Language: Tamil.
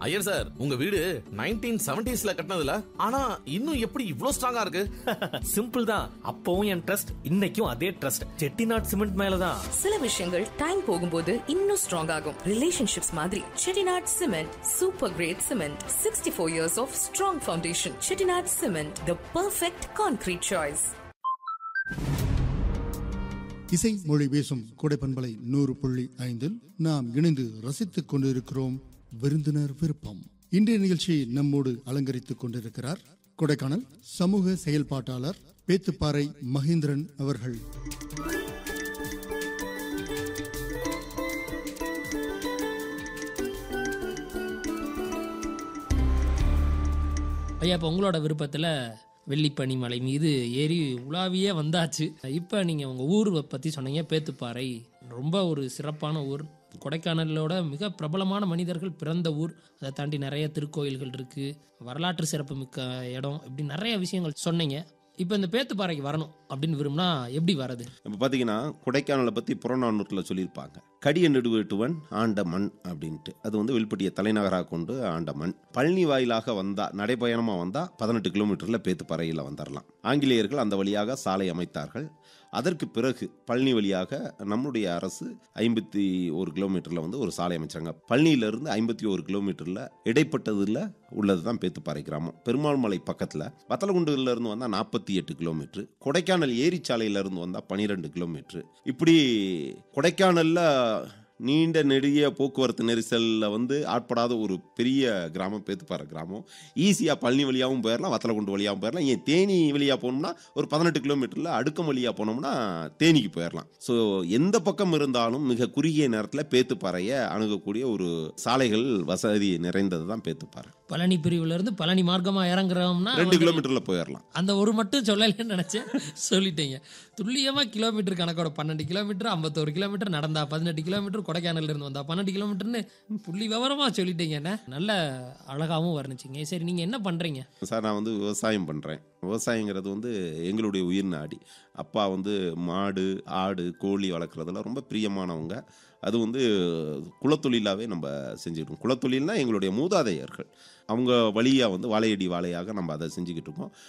ஐயர் சார் உங்க வீடு நைன்டீன் செவன்டிஸ்ல கட்டினதுல ஆனா இன்னும் எப்படி இவ்ளோ ஸ்ட்ராங்கா இருக்கு சிம்பிள் தான் அப்பவும் என் ட்ரஸ்ட் இன்னைக்கும் அதே ட்ரஸ்ட் செட்டிநாட் சிமெண்ட் மேலதான் சில விஷயங்கள் டைம் போகும்போது இன்னும் ஸ்ட்ராங் ஆகும் ரிலேஷன்ஷிப்ஸ் மாதிரி Chettinad cement super great cement sixty four years of strong foundation Chettinad cement the perfect concrete choice இசை மொழி பேசும் கொடைப்பண்பலை நூறு புள்ளி ஐந்தில் நாம் இணைந்து ரசித்துக் கொண்டிருக்கிறோம் விருந்தினர் விருப்பம் இன்றைய நிகழ்ச்சியை நம்மோடு அலங்கரித்துக் கொண்டிருக்கிறார் கொடைக்கானல் சமூக செயல்பாட்டாளர் பேத்துப்பாறை மகேந்திரன் அவர்கள் ஐயா இப்போ உங்களோட விருப்பத்தில் வெள்ளிப்பனி மலை மீது ஏறி உலாவியே வந்தாச்சு இப்போ நீங்கள் உங்கள் ஊர் பற்றி சொன்னீங்க பேத்துப்பாறை ரொம்ப ஒரு சிறப்பான ஊர் கொடைக்கானலோட மிக பிரபலமான மனிதர்கள் பிறந்த ஊர் அதை தாண்டி நிறைய திருக்கோயில்கள் இருக்குது வரலாற்று சிறப்பு மிக்க இடம் இப்படி நிறைய விஷயங்கள் சொன்னீங்க இப்போ இந்த பேத்துப்பாறைக்கு வரணும் அப்படின்னு விரும்பினா எப்படி வர்றது இப்போ பார்த்தீங்கன்னா கொடைக்கானலை பற்றி புறநானூற்றில் சொல்லியிருப்பாங்க கடிய நெடுவேட்டுவன் ஆண்ட மண் அப்படின்ட்டு அது வந்து வில்பட்டியை தலைநகராக கொண்டு ஆண்ட மண் பழனி வாயிலாக வந்தா நடைபயணமாக வந்தால் பதினெட்டு கிலோமீட்டரில் பேத்துப்பாறையில் வந்துடலாம் ஆங்கிலேயர்கள் அந்த வழியாக சாலை அமைத்தார்கள் அதற்கு பிறகு பழனி வழியாக நம்முடைய அரசு ஐம்பத்தி ஒரு கிலோமீட்டரில் வந்து ஒரு சாலை அமைச்சாங்க பழனியிலிருந்து ஐம்பத்தி ஒரு கிலோமீட்டரில் இடைப்பட்டதில் உள்ளது தான் பேத்துப்பாறை கிராமம் பெருமாள் மலை பக்கத்தில் வத்தலகுண்டுல இருந்து வந்தால் நாற்பத்தி எட்டு கிலோமீட்டர் கொடைக்கானல் ஏரிச்சாலையில இருந்து வந்தால் பன்னிரெண்டு கிலோமீட்டர் இப்படி கொடைக்கானலில் நீண்ட நெடிய போக்குவரத்து நெரிசலில் வந்து ஆட்படாத ஒரு பெரிய கிராமம் பேத்துப்பாறை கிராமம் ஈஸியாக பழனி வழியாகவும் போயிடலாம் வத்தலகுண்டு வழியாகவும் போயிடலாம் ஏன் தேனி வழியாக போனோம்னா ஒரு பதினெட்டு கிலோமீட்டரில் அடுக்கம் வழியாக போனோம்னா தேனிக்கு போயிடலாம் ஸோ எந்த பக்கம் இருந்தாலும் மிக குறுகிய நேரத்தில் பேத்துப்பாறையை அணுகக்கூடிய ஒரு சாலைகள் வசதி நிறைந்தது தான் பேத்துப்பாறை பழனி பிரிவுலேருந்து பழனி மார்க்கமாக இறங்குறோம்னா ரெண்டு கிலோமீட்டரில் போயிடலாம் அந்த ஒரு மட்டும் சொல்லலைன்னு நினச்சேன் சொல்லிட்டீங்க துல்லியமாக கிலோமீட்டர் கணக்கோட பன்னெண்டு கிலோமீட்டர் ஐம்பத்தோரு கிலோமீட்டர் நடந்தா பதினெட்டு கிலோமீட்டர் கொடைக்கானல்ல இருந்து வந்தா பன்னெண்டு கிலோமீட்டர்னு புள்ளி விவரமாக சொல்லிட்டீங்க என்ன நல்ல அழகாகவும் வர்ணிச்சிங்க சரி நீங்கள் என்ன பண்ணுறீங்க சார் நான் வந்து விவசாயம் பண்ணுறேன் விவசாயங்கிறது வந்து எங்களுடைய உயிர் நாடி அப்பா வந்து மாடு ஆடு கோழி வளர்க்குறதுல ரொம்ப பிரியமானவங்க அது வந்து குலத்தொழிலாகவே நம்ம செஞ்சுக்கிட்டோம் குலத்தொழில்னா எங்களுடைய மூதாதையர்கள் அவங்க வழியாக வந்து வாழையடி வாழையாக நம்ம அதை செஞ்சுக்கிட்டு இருக்கோம்